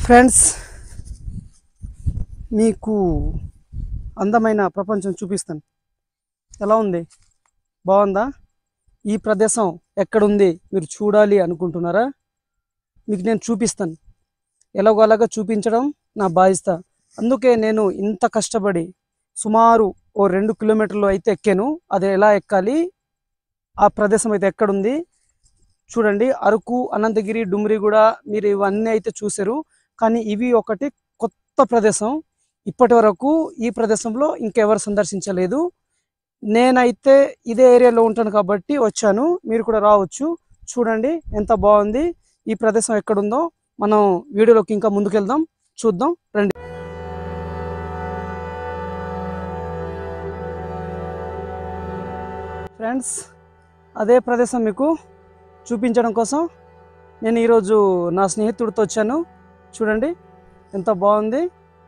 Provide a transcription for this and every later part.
friends మీకు అందమైన ప్రపంచం చూపిస్తాను ఎలా ఉంది బాగుందా ఈ ప్రదేశం ఎక్కడుంది మీరు చూడాలి అనుకుంటున్నారా మీకు నేను చూపిస్తాను ఎలాగోలాగా చూపించడం నా బాధ్యత అందుకే నేను ఇంత కష్టపడి సుమారు ఓ రెండు కిలోమీటర్లు అయితే ఎక్కాను అది ఎలా ఎక్కాలి ఆ ప్రదేశం అయితే ఎక్కడుంది చూడండి అరకు అనంతగిరి డుమ్రిగూడ మీరు ఇవన్నీ అయితే చూసారు కానీ ఇవి ఒకటి కొత్త ప్రదేశం ఇప్పటి వరకు ఈ ప్రదేశంలో ఇంకెవరు సందర్శించలేదు నేనైతే ఇదే ఏరియాలో ఉంటాను కాబట్టి వచ్చాను మీరు కూడా రావచ్చు చూడండి ఎంత బాగుంది ఈ ప్రదేశం ఎక్కడుందో మనం వీడియోలోకి ఇంకా ముందుకెళ్దాం చూద్దాం రండి ఫ్రెండ్స్ అదే ప్రదేశం మీకు చూపించడం కోసం నేను ఈరోజు నా స్నేహితుడితో వచ్చాను చూడండి ఎంత బాగుంది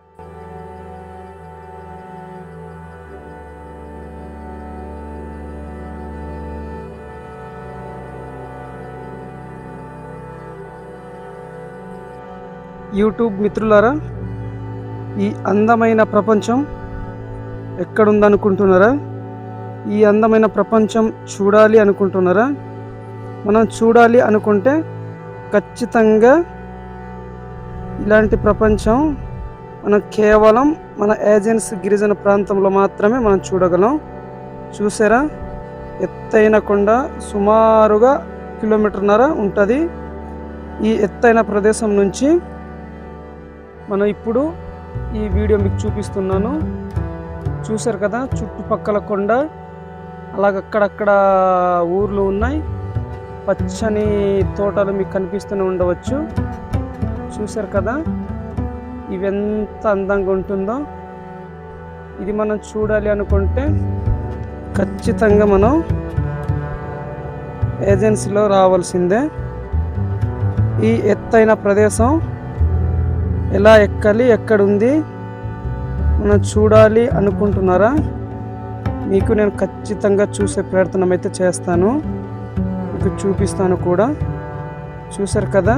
యూట్యూబ్ మిత్రులారా ఈ అందమైన ప్రపంచం ఎక్కడుందనుకుంటున్నారా ఈ అందమైన ప్రపంచం చూడాలి అనుకుంటున్నారా మనం చూడాలి అనుకుంటే ఖచ్చితంగా ఇలాంటి ప్రపంచం మనం కేవలం మన ఏజెన్సీ గిరిజన ప్రాంతంలో మాత్రమే మనం చూడగలం చూసారా ఎత్తైన కొండ సుమారుగా కిలోమీటర్న్నర ఉంటుంది ఈ ఎత్తైన ప్రదేశం నుంచి మనం ఇప్పుడు ఈ వీడియో మీకు చూపిస్తున్నాను చూశారు కదా చుట్టుపక్కల కొండ అలాగ అక్కడక్కడ ఊర్లు ఉన్నాయి పచ్చని తోటలు మీకు కనిపిస్తూనే ఉండవచ్చు చూశారు కదా ఇవి ఎంత అందంగా ఉంటుందో ఇది మనం చూడాలి అనుకుంటే ఖచ్చితంగా మనం ఏజెన్సీలో రావాల్సిందే ఈ ఎత్తైన ప్రదేశం ఎలా ఎక్కాలి ఎక్కడుంది మనం చూడాలి అనుకుంటున్నారా మీకు నేను ఖచ్చితంగా చూసే ప్రయత్నం అయితే చేస్తాను మీకు చూపిస్తాను కూడా చూసారు కదా